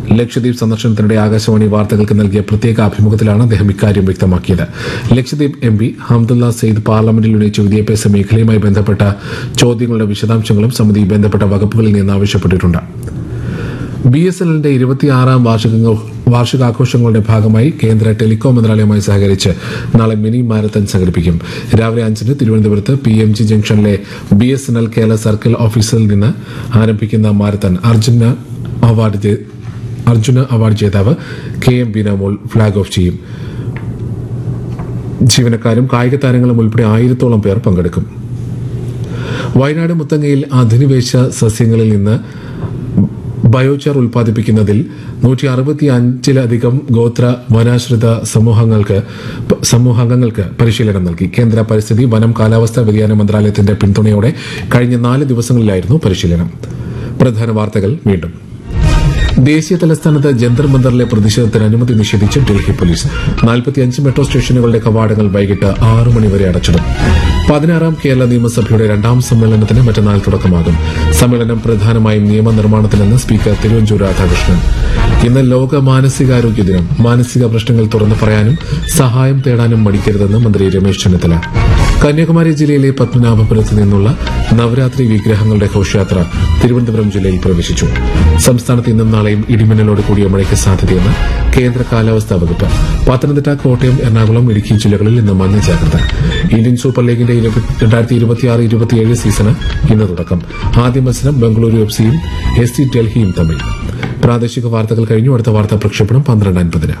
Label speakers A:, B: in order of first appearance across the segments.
A: ലക്ഷദ്വീപ് സന്ദർശനത്തിനിടെ ആകാശവാണി വാർത്തകൾക്ക് നൽകിയ പ്രത്യേക അഭിമുഖത്തിലാണ് അദ്ദേഹം ഇക്കാര്യം വ്യക്തമാക്കിയത് ലക്ഷദ്വീപ് എം പി ഹംദുല്ല സെയ്ദ് പാർലമെന്റിൽ ഉന്നയിച്ച വിദ്യാഭ്യാസ മേഖലയുമായി ബന്ധപ്പെട്ട ചോദ്യങ്ങളുടെ വിശദാംശങ്ങളും സമിതി ബന്ധപ്പെട്ട വകുപ്പുകളിൽ നിന്ന് ആവശ്യപ്പെട്ടിട്ടുണ്ട് ബി എസ് എല്ലിന്റെ ഇരുപത്തിയാറാം വാർഷിക വാർഷികാഘോഷങ്ങളുടെ ഭാഗമായി കേന്ദ്ര ടെലികോം മന്ത്രാലയവുമായി സഹകരിച്ച് നാളെ മിനി മാരത്തൺ സംഘടിപ്പിക്കും രാവിലെ അഞ്ചിന് തിരുവനന്തപുരത്ത് പി എം ജി ജംഗ്ഷനിലെ B S N L Kerala circle ഓഫീസിൽ നിന്ന് ആരംഭിക്കുന്ന മാരത്തൺ അർജുന അവാർഡ് ജേ- അർജുന അവാർഡ് ജേതാവ് K M Beenamol flag off ചെയ്യും ജീവനക്കാരും കായിക താരങ്ങളും ഉൾപ്പെടെ ആയിരത്തോളം പേർ പങ്കെടുക്കും വയനാട് മുത്തങ്ങയിൽ അധിനിവേശ സസ്യങ്ങളിൽ നിന്ന് ബയോചാർ ഉൽപ്പാദിപ്പിക്കുന്നതിൽ നൂറ്റി അറുപത്തി അഞ്ചിലധികം ഗോത്ര വനാശ്രിത സമൂഹങ്ങൾക്ക് സമൂഹാംഗങ്ങൾക്ക് പരിശീലനം നൽകി കേന്ദ്ര പരിസ്ഥിതി വനം കാലാവസ്ഥാ വ്യതിയാന മന്ത്രാലയത്തിന്റെ പിന്തുണയോടെ കഴിഞ്ഞ നാല് ദിവസങ്ങളിലായിരുന്നു പരിശീലനം പ്രധാന വാർത്തകൾ വീണ്ടും ദേശീയ തലസ്ഥാനത്ത് ജന്തർ മന്ദറിലെ പ്രതിഷേധത്തിന് അനുമതി നിഷേധിച്ച് ഡൽഹി പോലീസ് നാൽപ്പത്തിയഞ്ച് മെട്രോ സ്റ്റേഷനുകളുടെ കവാടങ്ങൾ വൈകിട്ട് ആറ് മണിവരെ അടച്ചിടും പതിനാറാം കേരള നിയമസഭയുടെ രണ്ടാം സമ്മേളനത്തിന് മറ്റന്നാൾ തുടക്കമാകും സമ്മേളനം പ്രധാനമായും നിയമനിർമ്മാണത്തിലെന്ന് സ്പീക്കർ തിരുവഞ്ചൂർ രാധാകൃഷ്ണൻ ഇന്ന് ലോക മാനസികാരോഗ്യ ദിനം മാനസിക പ്രശ്നങ്ങൾ തുറന്നു പറയാനും സഹായം തേടാനും മടിക്കരുതെന്ന് മന്ത്രി രമേശ് ചെന്നിത്തല കന്യാകുമാരി ജില്ലയിലെ പത്മനാഭപുരത്ത് നിന്നുള്ള നവരാത്രി വിഗ്രഹങ്ങളുടെ ഘോഷയാത്ര തിരുവനന്തപുരം ജില്ലയിൽ പ്രവേശിച്ചു സംസ്ഥാനത്ത് ഇന്നും നാളെയും ഇടിമിന്നലോട് കൂടിയ മഴയ്ക്ക് സാധ്യതയെന്ന് കേന്ദ്ര കാലാവസ്ഥാ വകുപ്പ് പത്തനംതിട്ട കോട്ടയം എറണാകുളം ഇടുക്കി ജില്ലകളിൽ ഇന്ന് മഞ്ഞ ജാഗ്രത ഇന്ത്യൻ സൂപ്പർ ലീഗിന്റെ രണ്ടായിരത്തി ഇരുപത്തിയാറ് ഇരുപത്തിയേഴ് സീസണ് ഇന്ന് തുടക്കം ആദ്യ മത്സരം ബംഗളൂരു എഫ് സിയും എസ് സി ഡൽഹിയും തമ്മിൽ പ്രാദേശിക വാർത്തകൾ കഴിഞ്ഞു അടുത്ത വാർത്താ പ്രക്ഷേപണം പന്ത്രണ്ട് അൻപതിന്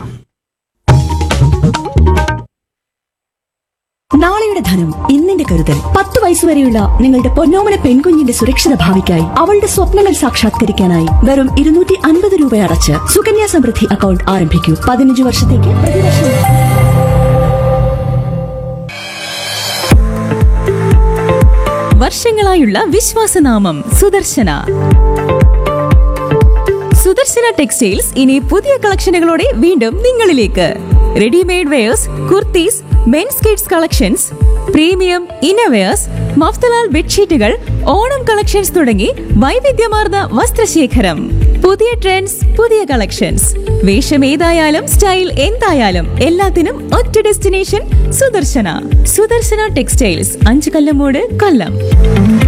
B: നാളെയുടെ ധനം ഇന്നിന്റെ കരുതൽ പത്ത് വയസ്സുവരെയുള്ള നിങ്ങളുടെ പൊന്നോമന പെൺകുഞ്ഞിന്റെ സുരക്ഷിത ഭാവിക്കായി അവളുടെ സ്വപ്നങ്ങൾ സാക്ഷാത്കരിക്കാനായി വെറും ഇരുന്നൂറ്റി അൻപത് രൂപ അടച്ച് സുകന്യാ സമൃദ്ധി അക്കൗണ്ട് ആരംഭിക്കൂ പതിനഞ്ച് വർഷത്തേക്ക് പ്രതിവർഷം
C: വർഷങ്ങളായുള്ള വിശ്വാസനാമം സുദർശന സുദർശന ടെക്സ്റ്റൈൽസ് ഇനി പുതിയ കളക്ഷനുകളോടെ വീണ്ടും നിങ്ങളിലേക്ക് readymade wears kurtis men's kids collections premium innerwears Mafatlal ബെഡ്ഷീറ്റുകൾ ഓണം കളക്ഷൻസ് തുടങ്ങി വൈവിധ്യമാർന്ന വസ്ത്രശേഖരം പുതിയ ട്രെൻഡ്സ് പുതിയ കളക്ഷൻസ് വേഷം ഏതായാലും സ്റ്റൈൽ എന്തായാലും എല്ലാത്തിനും ഒറ്റ ഡെസ്റ്റിനേഷൻ സുദർശന സുദർശന ടെക്സ്റ്റൈൽസ് അഞ്ചു കല്ലമൂട് കൊല്ലം